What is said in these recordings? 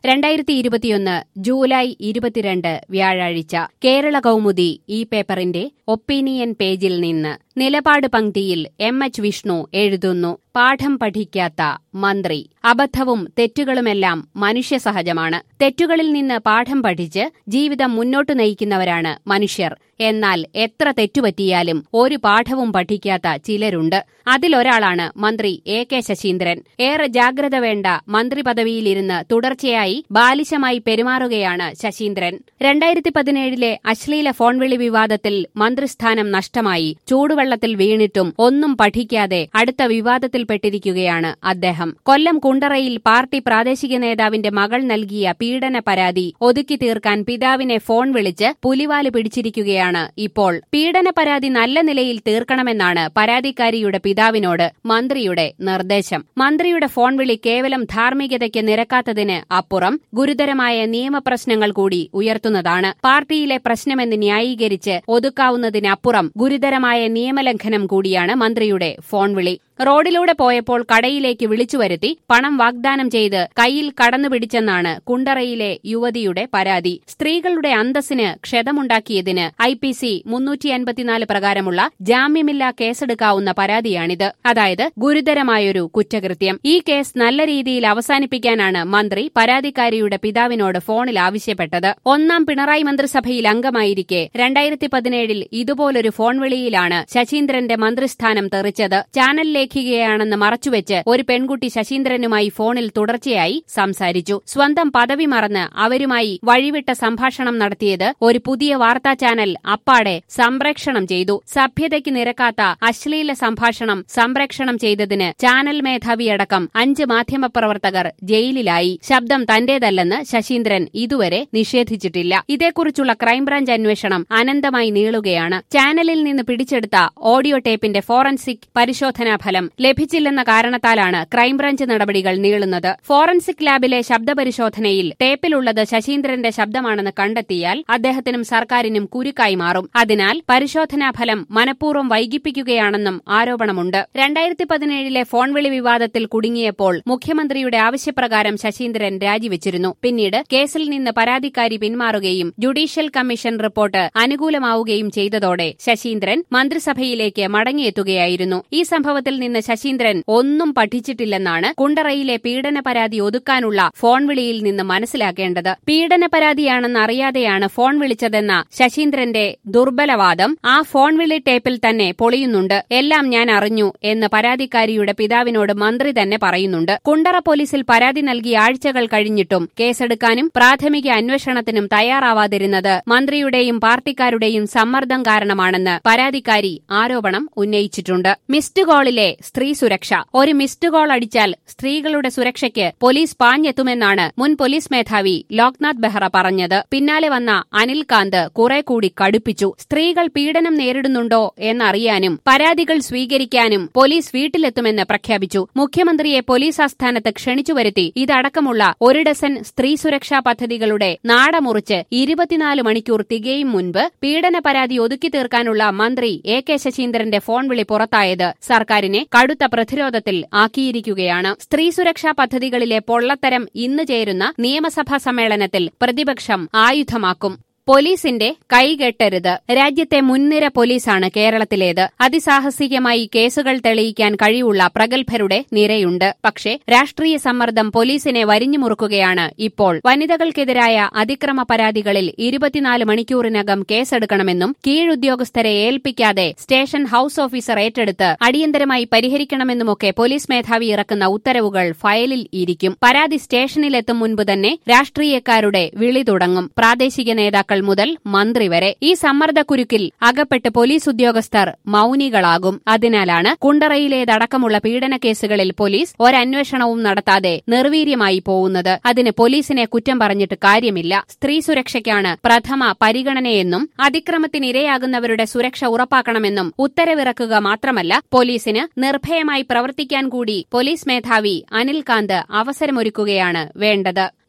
രണ്ടായിരത്തി ഇരുപത്തിയൊന്ന് ജൂലൈ ഇരുപത്തിരണ്ട് വ്യാഴാഴ്ച കേരള കൗമുദി ഈ പേപ്പറിന്റെ ഒപ്പീനിയൻ പേജിൽ നിന്ന് നിലപാട് പങ്ക്തിയിൽ എം എച്ച് വിഷ്ണു എഴുതുന്നു പാഠം പഠിക്കാത്ത മന്ത്രി അബദ്ധവും തെറ്റുകളുമെല്ലാം മനുഷ്യസഹജമാണ് തെറ്റുകളിൽ നിന്ന് പാഠം പഠിച്ച് ജീവിതം മുന്നോട്ടു നയിക്കുന്നവരാണ് മനുഷ്യർ എന്നാൽ എത്ര തെറ്റുപറ്റിയാലും ഒരു പാഠവും പഠിക്കാത്ത ചിലരുണ്ട് അതിലൊരാളാണ് മന്ത്രി എ കെ ശശീന്ദ്രൻ ഏറെ ജാഗ്രത വേണ്ട മന്ത്രി പദവിയിലിരുന്ന് തുടർച്ചയായി ബാലിശമായി പെരുമാറുകയാണ് ശശീന്ദ്രൻ രണ്ടായിരത്തി പതിനേഴിലെ അശ്ലീല ഫോൺവിളി വിവാദത്തിൽ മന്ത്രിസ്ഥാനം നഷ്ടമായി ചൂടുവെള്ളത്തിൽ വീണിട്ടും ഒന്നും പഠിക്കാതെ അടുത്ത വിവാദത്തിൽപ്പെട്ടിരിക്കുകയാണ് അദ്ദേഹം കൊല്ലം കുണ്ടറയിൽ പാർട്ടി പ്രാദേശിക നേതാവിന്റെ മകൾ നൽകിയ പീഡന പരാതി ഒതുക്കി തീർക്കാൻ പിതാവിനെ ഫോൺ വിളിച്ച് പുലിവാല് പിടിച്ചിരിക്കുകയാണ് ഇപ്പോൾ പീഡന പരാതി നല്ല നിലയിൽ തീർക്കണമെന്നാണ് പരാതിക്കാരിയുടെ പിതാവിനോട് മന്ത്രിയുടെ നിർദ്ദേശം മന്ത്രിയുടെ ഫോൺ വിളി കേവലം ധാർമ്മികതയ്ക്ക് നിരക്കാത്തതിന് അപ്പുറം ഗുരുതരമായ നിയമപ്രശ്നങ്ങൾ കൂടി ഉയർത്തുന്നതാണ് പാർട്ടിയിലെ പ്രശ്നമെന്ന് ന്യായീകരിച്ച് ഒതുക്കാവുന്നതിനപ്പുറം ഗുരുതരമായ നിയമലംഘനം കൂടിയാണ് മന്ത്രിയുടെ ഫോൺ വിളി റോഡിലൂടെ പോയപ്പോൾ കടയിലേക്ക് വിളിച്ചു വരുത്തി പണം വാഗ്ദാനം ചെയ്ത് കയ്യിൽ കടന്നുപിടിച്ചെന്നാണ് കുണ്ടറയിലെ യുവതിയുടെ പരാതി സ്ത്രീകളുടെ അന്തസ്സിന് ക്ഷതമുണ്ടാക്കിയതിന് ഐ പി സി മുന്നൂറ്റി അൻപത്തിനാല് പ്രകാരമുള്ള ജാമ്യമില്ലാ കേസെടുക്കാവുന്ന പരാതിയാണിത് അതായത് ഗുരുതരമായൊരു കുറ്റകൃത്യം ഈ കേസ് നല്ല രീതിയിൽ അവസാനിപ്പിക്കാനാണ് മന്ത്രി പരാതിക്കാരിയുടെ പിതാവിനോട് ഫോണിൽ ആവശ്യപ്പെട്ടത് ഒന്നാം പിണറായി മന്ത്രിസഭയിൽ അംഗമായിരിക്കെ രണ്ടായിരത്തി പതിനേഴിൽ ഇതുപോലൊരു ഫോൺ വിളിയിലാണ് ശശീന്ദ്രന്റെ മന്ത്രിസ്ഥാനം തെറിച്ചത് ചാനൽ ലേഖികയാണെന്ന് മറച്ചുവെച്ച് ഒരു പെൺകുട്ടി ശശീന്ദ്രനുമായി ഫോണിൽ തുടർച്ചയായി സംസാരിച്ചു സ്വന്തം പദവി മറന്ന് അവരുമായി വഴിവിട്ട സംഭാഷണം നടത്തിയത് ഒരു പുതിയ വാർത്താ ചാനൽ അപ്പാടെ സംപ്രേക്ഷണം ചെയ്തു സഭ്യതയ്ക്ക് നിരക്കാത്ത അശ്ലീല സംഭാഷണം സംപ്രേക്ഷണം ചെയ്തതിന് ചാനൽ മേധാവിയടക്കം അഞ്ച് മാധ്യമപ്രവർത്തകർ ജയിലിലായി ശബ്ദം തന്റേതല്ലെന്ന് ശശീന്ദ്രൻ ഇതുവരെ നിഷേധിച്ചിട്ടില്ല ഇതേക്കുറിച്ചുള്ള ക്രൈംബ്രാഞ്ച് അന്വേഷണം അനന്തമായി നീളുകയാണ് ചാനലിൽ നിന്ന് പിടിച്ചെടുത്ത ഓഡിയോ ടേപ്പിന്റെ ഫോറൻസിക് പരിശോധനാ ഫലം ലഭിച്ചില്ലെന്ന കാരണത്താലാണ് ക്രൈംബ്രാഞ്ച് നടപടികൾ നീളുന്നത് ഫോറൻസിക് ലാബിലെ ശബ്ദപരിശോധനയിൽ ടേപ്പിലുള്ളത് ശശീന്ദ്രന്റെ ശബ്ദമാണെന്ന് കണ്ടെത്തിയാൽ അദ്ദേഹത്തിനും സർക്കാരിനും കുരുക്കായി മാറും അതിനാൽ പരിശോധനാ ഫലം മനഃപൂർവ്വം വൈകിപ്പിക്കുകയാണെന്നും ആരോപണമുണ്ട് രണ്ടായിരത്തി പതിനേഴിലെ ഫോൺ വിളി വിവാദത്തിൽ കുടുങ്ങിയപ്പോൾ മുഖ്യമന്ത്രിയുടെ ആവശ്യപ്രകാരം ശശീന്ദ്രൻ രാജിവെച്ചിരുന്നു പിന്നീട് കേസിൽ നിന്ന് പരാതിക്കാരി പിന്മാറുകയും ജുഡീഷ്യൽ കമ്മീഷൻ റിപ്പോർട്ട് അനുകൂലമാവുകയും ചെയ്തതോടെ ശശീന്ദ്രൻ മന്ത്രിസഭയിലേക്ക് മടങ്ങിയെത്തുകയായിരുന്നു ഈ സംഭവത്തിൽ നിന്ന് ശശീന്ദ്രൻ ഒന്നും പഠിച്ചിട്ടില്ലെന്നാണ് കുണ്ടറയിലെ പീഡന പരാതി ഒതുക്കാനുള്ള ഫോൺ വിളിയിൽ നിന്ന് മനസ്സിലാക്കേണ്ടത് പീഡന പരാതിയാണെന്ന് അറിയാതെയാണ് ഫോൺ വിളിച്ചതെന്ന ശശീന്ദ്രന്റെ ദുർബലവാദം ആ ഫോൺ വിളി ടേപ്പിൽ തന്നെ പൊളിയുന്നുണ്ട് എല്ലാം ഞാൻ അറിഞ്ഞു എന്ന് പരാതിക്കാരിയുടെ പിതാവിനോട് മന്ത്രി തന്നെ പറയുന്നുണ്ട് കുണ്ടറ പോലീസിൽ പരാതി നൽകി ആഴ്ചകൾ കഴിഞ്ഞിട്ടും കേസെടുക്കാനും പ്രാഥമിക അന്വേഷണത്തിനും തയ്യാറാവാതിരുന്നത് മന്ത്രിയുടെയും പാർട്ടിക്കാരുടെയും സമ്മർദ്ദം കാരണമാണെന്ന് പരാതിക്കാരി ആരോപണം ഉന്നയിച്ചിട്ടുണ്ട് മിസ്ഡ് കോളിലെ സ്ത്രീ സുരക്ഷ ഒരു മിസ്ഡ് കോൾ അടിച്ചാൽ സ്ത്രീകളുടെ സുരക്ഷയ്ക്ക് പോലീസ് പാഞ്ഞെത്തുമെന്നാണ് മുൻ പോലീസ് മേധാവി ലോക്നാഥ് ബെഹ്റ പറഞ്ഞത് പിന്നാലെ വന്ന അനിൽകാന്ത് കുറെ കൂടി കടുപ്പിച്ചു സ്ത്രീകൾ പീഡനം നേരിടുന്നുണ്ടോ എന്നറിയാനും പരാതികൾ സ്വീകരിക്കാനും പോലീസ് വീട്ടിലെത്തുമെന്ന് പ്രഖ്യാപിച്ചു മുഖ്യമന്ത്രിയെ പോലീസ് ആസ്ഥാനത്ത് ക്ഷണിച്ചുവരുത്തി ഇതടക്കമുള്ള ഒരു ഡസൻ സ്ത്രീ സുരക്ഷാ പദ്ധതികളുടെ നാടമുറിച്ച് ഇരുപത്തിനാല് മണിക്കൂർ തികയും മുൻപ് പീഡന പരാതി ഒതുക്കി തീർക്കാനുള്ള മന്ത്രി എ കെ ശശീന്ദ്രന്റെ ഫോൺ വിളി പുറത്തായത് സർക്കാരിനെ കടുത്ത പ്രതിരോധത്തിൽ ആക്കിയിരിക്കുകയാണ് സ്ത്രീ സുരക്ഷാ പദ്ധതികളിലെ പൊള്ളത്തരം ഇന്ന് ചേരുന്ന നിയമസഭാ സമ്മേളനത്തിൽ പ്രതിപക്ഷം ആയുധമാക്കും പോലീസിന്റെ കൈകെട്ടരുത് രാജ്യത്തെ മുൻനിര പോലീസാണ് കേരളത്തിലേത് അതിസാഹസികമായി കേസുകൾ തെളിയിക്കാൻ കഴിവുള്ള പ്രഗത്ഭരുടെ നിരയുണ്ട് പക്ഷേ രാഷ്ട്രീയ സമ്മർദ്ദം പോലീസിനെ വരിഞ്ഞുമുറുക്കുകയാണ് ഇപ്പോൾ വനിതകൾക്കെതിരായ അതിക്രമ പരാതികളിൽ ഇരുപത്തിനാല് മണിക്കൂറിനകം കേസെടുക്കണമെന്നും കീഴുദ്യോഗസ്ഥരെ ഏൽപ്പിക്കാതെ സ്റ്റേഷൻ ഹൌസ് ഓഫീസർ ഏറ്റെടുത്ത് അടിയന്തരമായി പരിഹരിക്കണമെന്നുമൊക്കെ പോലീസ് മേധാവി ഇറക്കുന്ന ഉത്തരവുകൾ ഫയലിൽ ഇരിക്കും പരാതി സ്റ്റേഷനിലെത്തും മുൻപ് തന്നെ രാഷ്ട്രീയക്കാരുടെ വിളി തുടങ്ങും പ്രാദേശിക നേതാക്കൾ മുതൽ മന്ത്രി വരെ ഈ സമ്മർദ്ദക്കുരുക്കിൽ അകപ്പെട്ട് പോലീസ് ഉദ്യോഗസ്ഥർ മൌനികളാകും അതിനാലാണ് കുണ്ടറയിലേതടക്കമുള്ള പീഡന കേസുകളിൽ പോലീസ് ഒരന്വേഷണവും നടത്താതെ നിർവീര്യമായി പോകുന്നത് അതിന് പോലീസിനെ കുറ്റം പറഞ്ഞിട്ട് കാര്യമില്ല സ്ത്രീ സുരക്ഷയ്ക്കാണ് പ്രഥമ പരിഗണനയെന്നും അതിക്രമത്തിനിരയാകുന്നവരുടെ സുരക്ഷ ഉറപ്പാക്കണമെന്നും ഉത്തരവിറക്കുക മാത്രമല്ല പോലീസിന് നിർഭയമായി പ്രവർത്തിക്കാൻ കൂടി പോലീസ് മേധാവി അനിൽകാന്ത് അവസരമൊരുക്കുകയാണ് വേണ്ടത്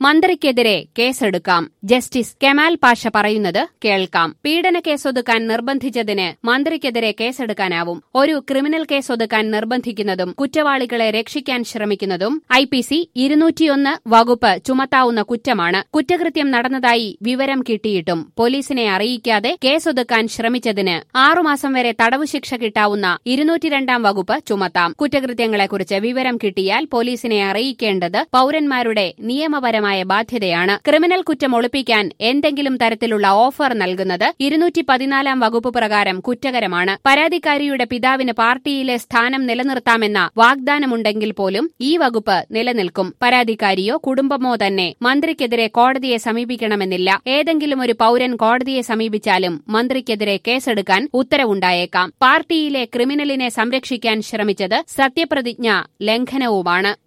മന്ത്രിക്കെതിരെ കേസെടുക്കാം ജസ്റ്റിസ് കെമാൽ പാഷ പറയുന്നത് കേൾക്കാം പീഡന കേസൊതുക്കാൻ നിർബന്ധിച്ചതിന് മന്ത്രിക്കെതിരെ കേസെടുക്കാനാവും ഒരു ക്രിമിനൽ കേസൊതുക്കാൻ നിർബന്ധിക്കുന്നതും കുറ്റവാളികളെ രക്ഷിക്കാൻ ശ്രമിക്കുന്നതും ഐ പി സി ഇരുന്നൂറ്റിയൊന്ന് വകുപ്പ് ചുമത്താവുന്ന കുറ്റമാണ് കുറ്റകൃത്യം നടന്നതായി വിവരം കിട്ടിയിട്ടും പോലീസിനെ അറിയിക്കാതെ കേസൊതുക്കാൻ ശ്രമിച്ചതിന് ആറുമാസം വരെ തടവു ശിക്ഷ കിട്ടാവുന്ന ഇരുന്നൂറ്റിരണ്ടാം വകുപ്പ് ചുമത്താം കുറ്റകൃത്യങ്ങളെക്കുറിച്ച് വിവരം കിട്ടിയാൽ പോലീസിനെ അറിയിക്കേണ്ടത് പൌരന്മാരുടെ നിയമപരമായ ബാധ്യതയാണ് ക്രിമിനൽ കുറ്റം ഒളിപ്പിക്കാൻ എന്തെങ്കിലും തരത്തിലുള്ള ഓഫർ നൽകുന്നത് ഇരുന്നൂറ്റി പതിനാലാം വകുപ്പ് പ്രകാരം കുറ്റകരമാണ് പരാതിക്കാരിയുടെ പിതാവിന് പാർട്ടിയിലെ സ്ഥാനം നിലനിർത്താമെന്ന വാഗ്ദാനമുണ്ടെങ്കിൽ പോലും ഈ വകുപ്പ് നിലനിൽക്കും പരാതിക്കാരിയോ കുടുംബമോ തന്നെ മന്ത്രിക്കെതിരെ കോടതിയെ സമീപിക്കണമെന്നില്ല ഏതെങ്കിലും ഒരു പൌരൻ കോടതിയെ സമീപിച്ചാലും മന്ത്രിക്കെതിരെ കേസെടുക്കാൻ ഉത്തരവുണ്ടായേക്കാം പാർട്ടിയിലെ ക്രിമിനലിനെ സംരക്ഷിക്കാൻ ശ്രമിച്ചത് സത്യപ്രതിജ്ഞ ലംഘനവുമാണ്